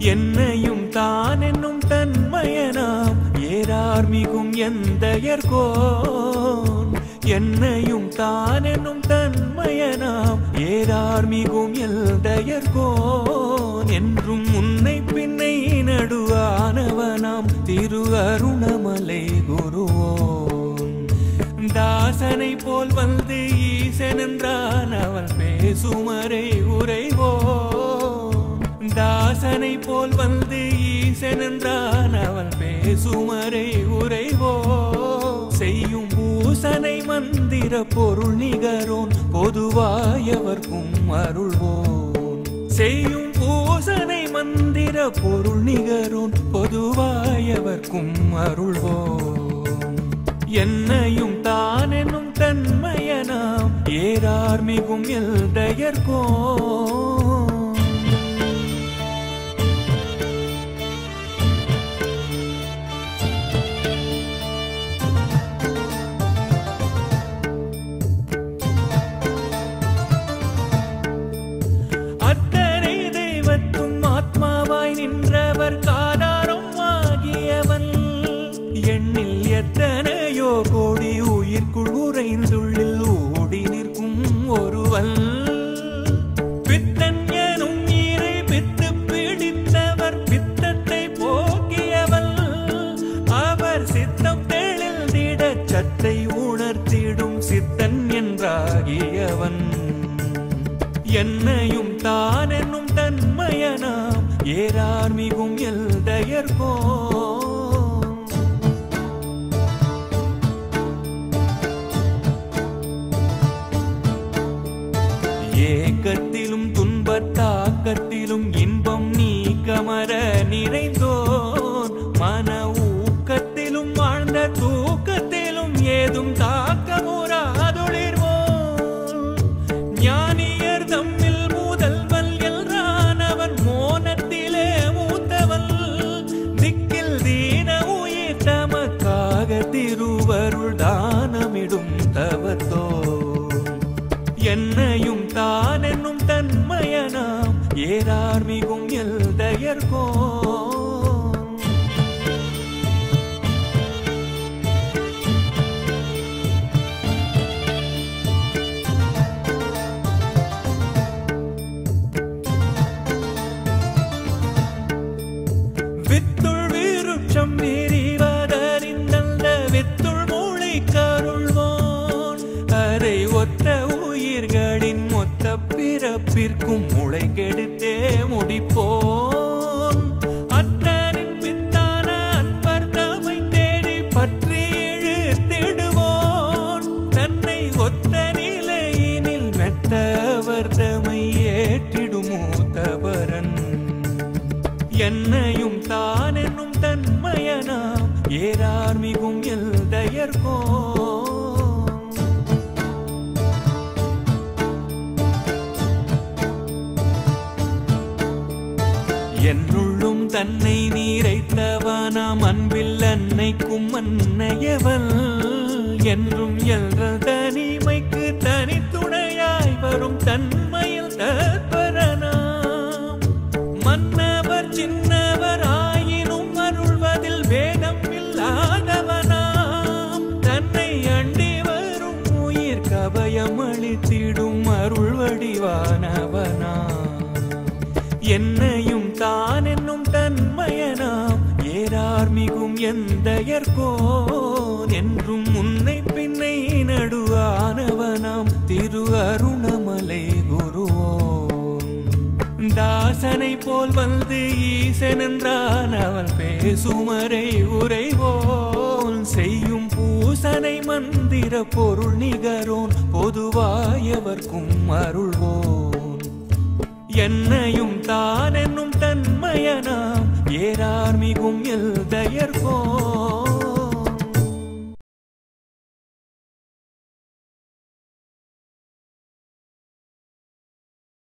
என்னையும் தான் என்னும் தன்மயனாம் ஏறார் மிகும் எந்தையர்கோன் என்னையும் தான் என்னும் தன்மயனாம் ஏறார் மிகும் எந்தையர்கோன் என்றும் முன்னை பின்னை நடுவானவனாம் திரு அருணமலை குருவோன் தாசனை போல் வந்து ஈசன் என்றான் அவள் பேசுமறை உரைவோன் தாசனை போல் வந்து ஈசன் என்றான் அவள் பேசுமறை உரைவோ செய்யும் பூசனை மந்திர பொருள் நிகரோன் பொதுவாயவர்க்கும் அருள்வோன் செய்யும் பூசனை மந்திர பொருள் நிகரோன் பொதுவாயவர்க்கும் அருள்வோன் என்னையும் தான் என்னும் தன்மையனாம் ஏறார் மிகும் எல்டையர்கோ அத்தனை தெய்வத்தும் ஆத்மாவாய் நின்றவர் காதாரம் ஆகியவன் எண்ணில் எத்தனையோ கோடி உயிர்க்குள் உறைந்துள்ளில் ஓடி நிற்கும் ஒருவன் பித்தன் எனும் நீரை பித்து பிடித்தவர் பித்தத்தை போக்கியவள் அவர் சித்தம் தெளிந்திட சத்தை உணர்த்திடும் சித்தன் என்றாகியவன் என்னையும் தான் என்னும் தன்மயனாம் ஏறார் மிகும் எல்தையர்கோ ஏக்கத்திலும் துன்பத்தாக்கத்திலும் இன்பம் நீ கமர நிறைந்தோன் மன ஊக்கத்திலும் வாழ்ந்த தூக்கத்திலும் ஏதும் தாக்கமுறாதொழிர்வோன் ஞானியர் தம்மில் மூதல்வல் என்றானவன் மோனத்திலே மூத்தவன் திக்கில் தீன உயிர் தமக்காக திருவருள் தானமிடும் தவத்தோ என்னையும் தான் என்னும் தன்மயனாம் ஏறார் மிகும் எல்தையர்கோ வித்துள் வீருட்சம் விரிவதறிந்தந்த வித்துள் மூளை கருள்வோன் அதை ஒத்த உயிர்களின் மொத்த பிறப்பிற்கும் முளை கெடுத்தே முடிப்போன் அத்தனின் பித்தான அன்பர் தமை தேடி பற்றி இழுத்திடுவோன் தன்னை ஒத்த நிலையினில் மெத்தவர் தமை ஏற்றிடுமோ தவறன் என்னையும் தான் என்னும் தன்மயனாம் ஏறார் மிகும் எல்தையர்கோ என்னுள்ளும் தன்னை நீரைத்தவனாம் அன்பில் அன்னைக்கும் அன்னையவள் என்றும் என்ற தனிமைக்கு தனித்துணையாய் வரும் தன்மையில் தற்பரனாம் மன்னவர் சின்னவர் ஆயினும் அருள்வதில் வேதம் இல்லாதவனாம் தன்னை அண்டி வரும் உயிர் கபயம் அளித்திடும் அருள் வடிவானவனாம் என்னையும் தான் என்னும் தன்மயனாம் ஏறார் மிகும் எந்தையர்கோன் என்றும் முன்னை பின்னை நடுவானவனாம் திரு அருணமலை குருவோன் தாசனை போல் வந்து ஈசன் என்றான் அவள் பேசுமறை உரைவோன் செய்யும் பூசனை மந்திர பொருள் நிகரோன் பொதுவாயவர்க்கும் அருள்வோன் என்னையும் தான் என்னும் தன்மயனாம் ஏறார் மிகும் எல்தையர்கோ